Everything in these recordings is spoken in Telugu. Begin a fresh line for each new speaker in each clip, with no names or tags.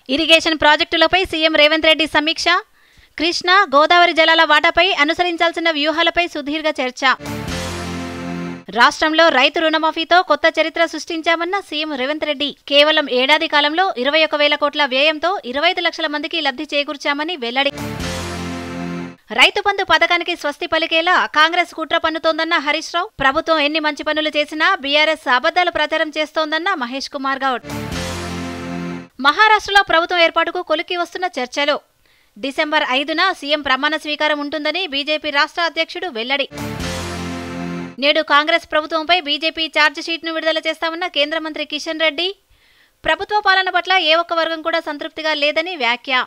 ఇరిగేషన్ ప్రాజెక్టులపై సీఎం రేవంత్ రెడ్డి సమీక్ష కృష్ణా గోదావరి జలాల వాటాపై అనుసరించాల్సిన వ్యూహాలపై సుదీర్ఘ చర్చ రాష్ట్రంలో రైతు రుణమాఫీతో కొత్త చరిత్ర సృష్టించామన్న సీఎం రేవంత్ రెడ్డి కేవలం ఏడాది కాలంలో ఇరవై ఒక వేల కోట్ల వ్యయంతో ఇరవై ఐదు లక్షల మందికి లబ్ధి చేకూర్చామని వెల్లడి రైతు బంధు పథకానికి స్వస్తి పలికేలా కాంగ్రెస్ కుట్ర పన్నుతోందన్న హరీష్ రావు ప్రభుత్వం ఎన్ని మంచి పనులు చేసినా బీఆర్ఎస్ అబద్దాలు ప్రచారం చేస్తోందన్న మహేష్ కుమార్ గౌడ్ మహారాష్ట్రలో ప్రభుత్వం ఏర్పాటుకు కొలికి వస్తున్న చర్చలు డిసెంబర్ ఐదున సీఎం ప్రమాణ స్వీకారం ఉంటుందని బీజేపీ రాష్ట్ర అధ్యక్షుడు వెల్లడి నేడు కాంగ్రెస్ ప్రభుత్వంపై బీజేపీ ఛార్జ్ షీట్ను విడుదల చేస్తామన్న కేంద్ర మంత్రి కిషన్ రెడ్డి ప్రభుత్వ పాలన పట్ల ఏ ఒక్క వర్గం కూడా సంతృప్తిగా లేదని వ్యాఖ్య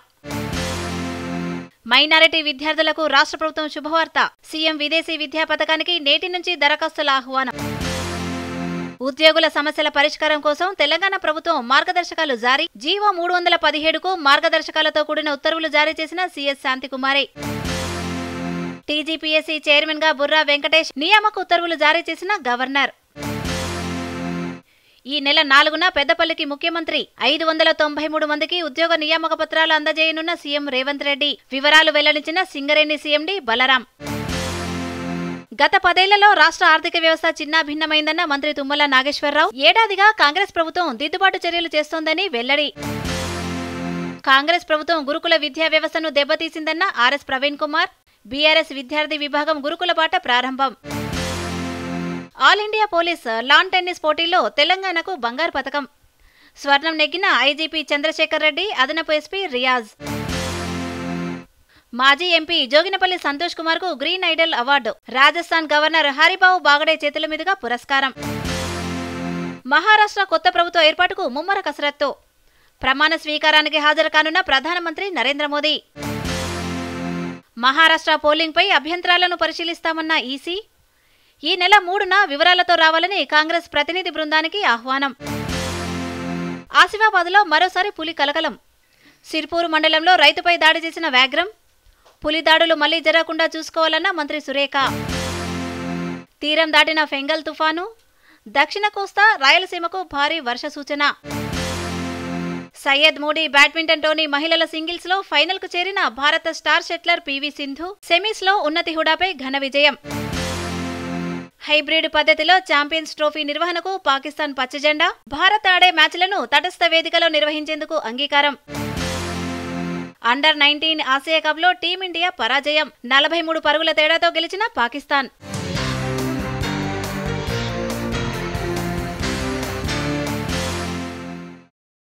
మైనారిటీ విద్యార్థులకు రాష్ట్ర ప్రభుత్వం శుభవార్త సీఎం విదేశీ విద్యా పథకానికి నేటి నుంచి దరఖాస్తుల ఆహ్వానం ఉద్యోగుల సమస్యల పరిష్కారం కోసం తెలంగాణ ప్రభుత్వం మార్గదర్శకాలు జారీ జీవో మూడు వందల పదిహేడుకు మార్గదర్శకాలతో కూడిన ఉత్తర్వులు జారీ చేసిన సీఎస్ శాంతికుమారి టీజీపీఎస్సీ చైర్మన్ గా బుర్రా వెంకటేష్ నియామక ఉత్తర్వులు జారీ చేసిన గవర్నర్ ఈ నెల నాలుగున పెద్దపల్లికి ముఖ్యమంత్రి ఐదు వందల తొంభై మూడు మందికి ఉద్యోగ నియామక పత్రాలు అందజేయనున్న సీఎం రేవంత్ రెడ్డి వివరాలు వెల్లడించిన సింగరేణి సీఎండీ బలరాం గత పదేళ్లలో రాష్ట్ర ఆర్థిక వ్యవస్థ చిన్నాభిన్నమైందన్న మంత్రి తుమ్మల నాగేశ్వరరావు ఏడాదిగా కాంగ్రెస్ ప్రభుత్వం దిద్దుబాటు చర్యలు చేస్తోందని వెల్లడి కాంగ్రెస్ ప్రభుత్వం గురుకుల విద్యా వ్యవస్థను దెబ్బతీసిందన్న ఆర్ఎస్ ప్రవీణ్ కుమార్ బీఆర్ఎస్ విద్యార్థి విభాగం గురుకుల బాట ప్రారంభం all India police lawn tennis పోటీల్లో తెలంగాణకు బంగారు పథకం స్వర్ణం నెగ్గిన ఐజీపీ చంద్రశేఖర్ రెడ్డి అదనపు ఎస్పీ రియాజ్ మాజీ ఎంపీ జోగినపల్లి సంతోష్ కుమార్ కు green idol award Rajasthan governor Haribabu Bagade చేతుల మీదుగా పురస్కారం మహారాష్ట్ర కొత్త ప్రభుత్వ ఏర్పాటుకు ముమ్మర కసరత్తు ప్రమాణ స్వీకారానికి హాజరు కానున్న ప్రధానమంత్రి నరేంద్ర మోదీ మహారాష్ట్ర పోలింగ్పై అభ్యంతరాలను పరిశీలిస్తామన్న ఈసీ ఈ నెల మూడున వివరాలతో రావాలని కాంగ్రెస్ ప్రతినిధి బృందానికి ఆహ్వానం ఆసిఫాబాద్లో మరోసారి పులి కలకలం సిర్పూరు మండలంలో రైతుపై దాడి చేసిన వ్యాగ్రం పులి దాడులు మళ్లీ జరగకుండా చూసుకోవాలన్న మంత్రి సురేఖ తీరం దాటిన ఫెంగల్ తుఫాను దక్షిణ కోస్తా రాయలసీమకు భారీ వర్ష సూచన సయ్యద్ మోడీ బ్యాడ్మింటన్ టోర్నీ మహిళల సింగిల్స్ లో ఫైనల్ కు చేరిన భారత star shuttler PV Sindhu semis లో ఉన్నతి హుడాపై ఘన విజయం హైబ్రిడ్ పద్ధతిలో ఛాంపియన్స్ ట్రోఫీ నిర్వహణకు పాకిస్తాన్ పచ్చజెండా భారత్ ఆడే మ్యాచ్లను తటస్థ వేదికలో నిర్వహించేందుకు అంగీకారం అండర్ నైన్టీన్ ఆసియా కప్ లో టీమిండియా పరాజయం నలభై మూడు పరుగుల తేడాతో గెలిచిన పాకిస్తాన్